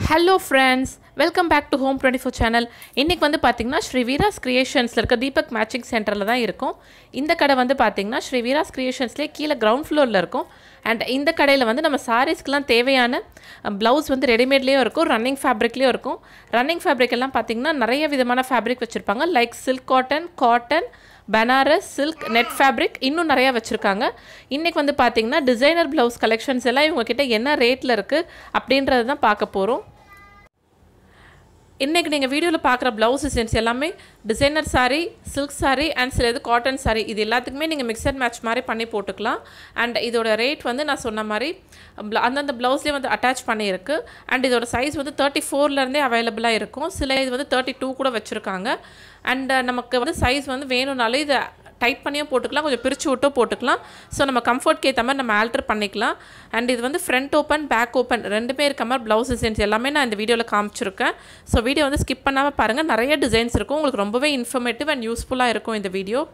hello friends welcome back to home twenty four channel இன்றைக்கி வந்து பார்த்திங்கன்னா ஸ்ரீ வீராஸ் கிரியேஷன்ஸில் இருக்க தீபக் மேட்சிங் சென்டரில் தான் இருக்கும் இந்த கடை வந்து பார்த்திங்கன்னா ஸ்ரீ வீராஸ் கிரியேஷன்ஸ்லேயே கீழே கிரவுண்ட் ஃப்ளோரில் இருக்கும் அண்ட் இந்த கடையில் வந்து நம்ம சாரீஸ்க்கெலாம் தேவையான ப்ளவுஸ் வந்து ரெடிமேட்லேயும் இருக்கும் ரன்னிங் ஃபேப்ரிக்லேயும் இருக்கும் ரன்னிங் ஃபேப்ரிக் எல்லாம் பார்த்திங்கன்னா நிறைய விதமான ஃபேப்ரிக் வச்சுருப்பாங்க like silk cotton cotton Banaras silk net fabric இன்னும் நிறையா வச்சுருக்காங்க இன்றைக்கி வந்து பார்த்திங்கன்னா டிசைனர் ப்ளவுஸ் கலெக்ஷன்ஸ் எல்லாம் இவங்கக்கிட்ட என்ன ரேட்டில் இருக்குது அப்படின்றத தான் பார்க்க போகிறோம் இன்றைக்கி நீங்கள் வீடியோவில் பார்க்குற ப்ளவுஸ் டிசைன்ஸ் எல்லாமே designer saree silk saree and சில இது காட்டன் saree இது எல்லாத்துக்குமே நீங்கள் மிக்ஸ் அண்ட் மேட்ச் மாதிரி பண்ணி போட்டுக்கலாம் அண்ட் இதோட ரேட் வந்து நான் சொன்ன மாதிரி bl- அந்தந்த ப்ளவுஸ்லேயே வந்து அட்டாச் பண்ணியிருக்கு அண்ட் இதோட சைஸ் வந்து தேர்ட்டி ஃபோர்லேருந்தே அவைலபிளாக இருக்கும் சில இது வந்து தேர்ட்டி டூ கூட வச்சுருக்காங்க அண்ட் நமக்கு வந்து சைஸ் வந்து வேணும்னாலே இதை டைட் பண்ணியும் போட்டுக்கலாம் கொஞ்சம் பிரித்து விட்டும் போட்டுக்கலாம் ஸோ நம்ம கம்ஃபர்ட்க்கு ஏற்ற மாதிரி நம்ம ஆல்டர் பண்ணிக்கலாம் அண்ட் இது வந்து ஃப்ரண்ட் ஓப்பன் பேக் ஓப்பன் ரெண்டுமே இருக்க மாதிரி ப்ளவுஸ் டிசைன்ஸ் எல்லாமே நான் இந்த வீடியோவில் காமிச்சிருக்கேன் ஸோ வீடியோ வந்து ஸ்கிப் பண்ணாமல் பாருங்கள் நிறைய டிசைன்ஸ் இருக்கும் உங்களுக்கு ரொம்பவே இன்ஃபர்மேட்டிவ் அண்ட் யூஸ்ஃபுல்லாக இருக்கும் இந்த வீடியோ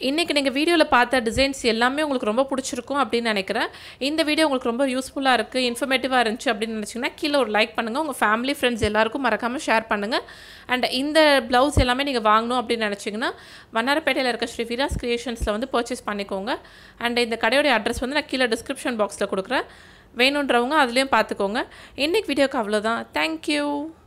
இன்றைக்கி நீங்கள் வீடியோவில் பார்த்த டிசைன்ஸ் எல்லாமே உங்களுக்கு ரொம்ப பிடிச்சிருக்கும் அப்படின்னு நினைக்கிறேன் இந்த வீடியோ உங்களுக்கு ரொம்ப யூஸ்ஃபுல்லாக இருக்குது இன்ஃபர்மேட்டிவாக இருந்துச்சு அப்படின்னு நினச்சிங்கன்னா கீழே ஒரு லைக் பண்ணுங்கள் உங்கள் ஃபேமிலி ஃப்ரெண்ட்ஸ் எல்லாருக்கும் மறக்காமல் ஷேர் பண்ணுங்கள் அண்ட் இந்த ப்ளவுஸ் எல்லாமே நீங்கள் வாங்கணும் அப்படின்னு நினச்சிங்கன்னா வண்ணாரப்பேட்டையில் இருக்க ஸ்ரீ விராஸ் கிரியேஷன்ஸில் வந்து பர்ச்சேஸ் பண்ணிக்கோங்க அண்ட் இந்த கடையோடைய அட்ரஸ் வந்து நான் கீழே டிஸ்கிரிப்ஷன் பாக்ஸில் கொடுக்குறேன் வேணுன்றவங்க அதுலேயும் பார்த்துக்கோங்க இன்றைக்கி வீடியோக்கு அவ்வளோதான் தேங்க்யூ